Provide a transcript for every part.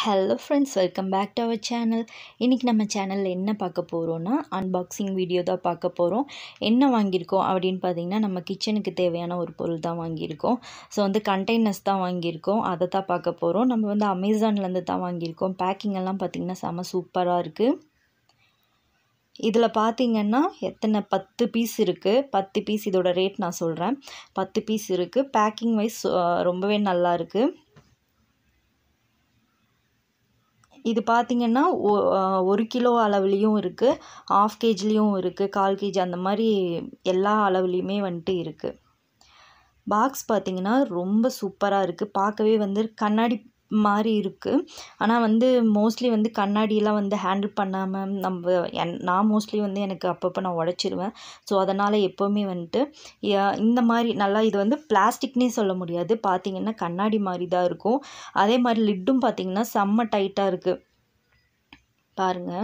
hello friends welcome back to our channel இன்றைக்கி நம்ம சேனலில் என்ன பார்க்க போகிறோன்னா அன்பாக்சிங் வீடியோ தான் பார்க்க போகிறோம் என்ன வாங்கியிருக்கோம் அப்படின்னு பார்த்தீங்கன்னா நம்ம கிச்சனுக்கு தேவையான ஒரு பொருள் தான் வாங்கியிருக்கோம் ஸோ வந்து கண்டெய்னர்ஸ் தான் வாங்கியிருக்கோம் அதை தான் பார்க்க போகிறோம் நம்ம வந்து அமேசான்லேருந்து தான் வாங்கியிருக்கோம் பேக்கிங் எல்லாம் பார்த்திங்கன்னா செம சூப்பராக இருக்குது இதில் பார்த்தீங்கன்னா எத்தனை பத்து பீஸ் இருக்குது பத்து பீஸ் இதோட ரேட் நான் சொல்கிறேன் பத்து பீஸ் இருக்குது பேக்கிங் வைஸ் ரொம்பவே நல்லா இருக்குது இது பார்த்திங்கன்னா ஒரு கிலோ அளவுலேயும் இருக்குது ஆஃப் கேஜிலையும் இருக்குது கால் கேஜி அந்த மாதிரி எல்லா அளவுலேயுமே வந்துட்டு இருக்குது பாக்ஸ் பார்த்திங்கன்னா ரொம்ப சூப்பராக இருக்குது பார்க்கவே வந்து கண்ணாடி மாதிரி இருக்குது ஆனால் வந்து மோஸ்ட்லி வந்து கண்ணாடியெலாம் வந்து ஹேண்டில் பண்ணாமல் நம்ம என் நான் மோஸ்ட்லி வந்து எனக்கு அப்பப்போ நான் உடச்சிருவேன் ஸோ அதனால் எப்போவுமே வந்துட்டு இந்த மாதிரி நல்லா இது வந்து பிளாஸ்டிக்னே சொல்ல முடியாது பார்த்திங்கன்னா கண்ணாடி மாதிரி தான் இருக்கும் அதே மாதிரி லிட்டும் பார்த்திங்கன்னா செம்ம டைட்டாக இருக்குது பாருங்கள்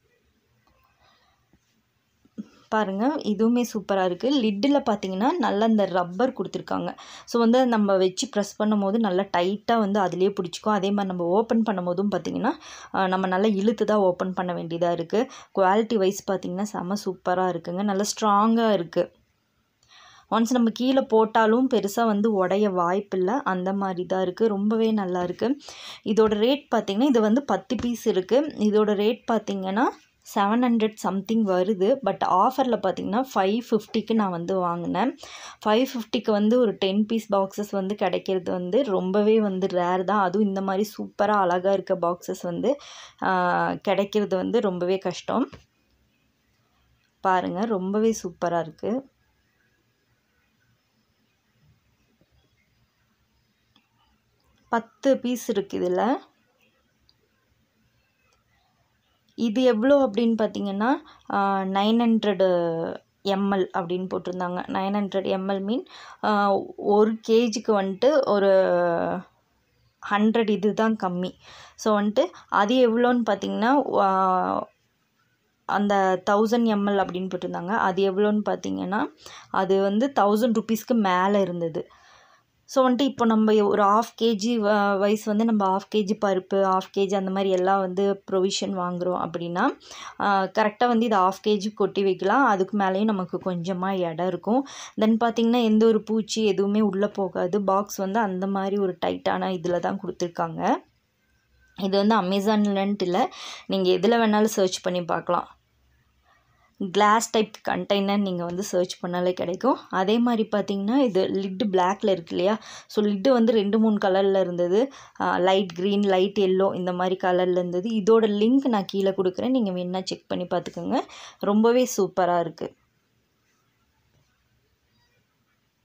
பாருங்கள் இதுவுமே சூப்பராக இருக்குது லிட்டில் பார்த்தீங்கன்னா நல்லா இந்த ரப்பர் கொடுத்துருக்காங்க ஸோ வந்து நம்ம வச்சு ப்ரெஸ் பண்ணும் போது நல்லா டைட்டாக வந்து அதிலே பிடிச்சிக்கும் அதே மாதிரி நம்ம ஓப்பன் பண்ணும் போதும் பார்த்திங்கன்னா நம்ம நல்லா இழுத்து தான் ஓப்பன் பண்ண வேண்டியதாக இருக்குது குவாலிட்டி வைஸ் பார்த்திங்கன்னா செம்ம சூப்பராக இருக்குங்க நல்லா ஸ்ட்ராங்காக இருக்குது ஒன்ஸ் நம்ம கீழே போட்டாலும் பெருசாக வந்து உடைய வாய்ப்பில்லை அந்த மாதிரி தான் இருக்குது ரொம்பவே நல்லா இருக்குது இதோட ரேட் பார்த்திங்கன்னா இது வந்து பத்து பீஸ் இருக்குது இதோட ரேட் பார்த்திங்கன்னா செவன் ஹண்ட்ரட் சம்திங் வருது பட் ஆஃபரில் பார்த்தீங்கன்னா ஃபைவ் ஃபிஃப்டிக்கு நான் வந்து வாங்கினேன் ஃபைவ் ஃபிஃப்டிக்கு வந்து ஒரு டென் பீஸ் பாக்ஸஸ் வந்து கிடைக்கிறது வந்து ரொம்பவே வந்து ரேர் தான் அதுவும் இந்த மாதிரி சூப்பராக அழகாக இருக்க பாக்ஸஸ் வந்து கிடைக்கிறது வந்து ரொம்பவே கஷ்டம் பாருங்கள் ரொம்பவே சூப்பராக இருக்குது பத்து பீஸ் இருக்குது இதில் இது எவ்வளோ அப்படின்னு பார்த்தீங்கன்னா நைன் ஹண்ட்ரடு எம்எல் அப்படின்னு போட்டிருந்தாங்க நைன் ஹண்ட்ரட் எம்எல் மீன் ஒரு கேஜிக்கு வந்துட்டு ஒரு ஹண்ட்ரட் இது தான் கம்மி ஸோ வந்துட்டு அது எவ்வளோன்னு பார்த்தீங்கன்னா அந்த தௌசண்ட் எம்எல் அப்படின்னு போட்டிருந்தாங்க அது எவ்வளோன்னு பார்த்தீங்கன்னா அது வந்து தௌசண்ட் ருபீஸ்க்கு மேலே இருந்தது ஸோ வந்துட்டு இப்போ நம்ம ஒரு ஆஃப் கேஜி வைஸ் வந்து நம்ம ஆஃப் கேஜி பருப்பு ஆஃப் கேஜி அந்த மாதிரி எல்லாம் வந்து ப்ரொவிஷன் வாங்குகிறோம் அப்படின்னா கரெக்டாக வந்து இதை ஆஃப் கேஜி கொட்டி வைக்கலாம் அதுக்கு மேலேயும் நமக்கு கொஞ்சமாக இடம் இருக்கும் தென் பார்த்திங்கன்னா எந்த ஒரு பூச்சி எதுவுமே உள்ளே போகாது பாக்ஸ் வந்து அந்த மாதிரி ஒரு டைட்டான இதில் தான் கொடுத்துருக்காங்க இது வந்து அமேசான்லன்ட்டு இல்லை நீங்கள் எதில் வேணாலும் சர்ச் பண்ணி பார்க்கலாம் கிளாஸ் டைப் கண்டெய்னர் நீங்கள் வந்து சர்ச் பண்ணாலே கிடைக்கும் அதே மாதிரி பார்த்தீங்கன்னா இது லிட்டு பிளாக்ல இருக்கு இல்லையா ஸோ லிட்டு வந்து ரெண்டு மூணு கலரில் இருந்தது லைட் க்ரீன் லைட் எல்லோ இந்த மாதிரி கலரில் இருந்தது இதோட லிங்க் நான் கீழே கொடுக்குறேன் நீங்கள் வேணால் செக் பண்ணி பார்த்துக்கோங்க ரொம்பவே சூப்பராக இருக்குது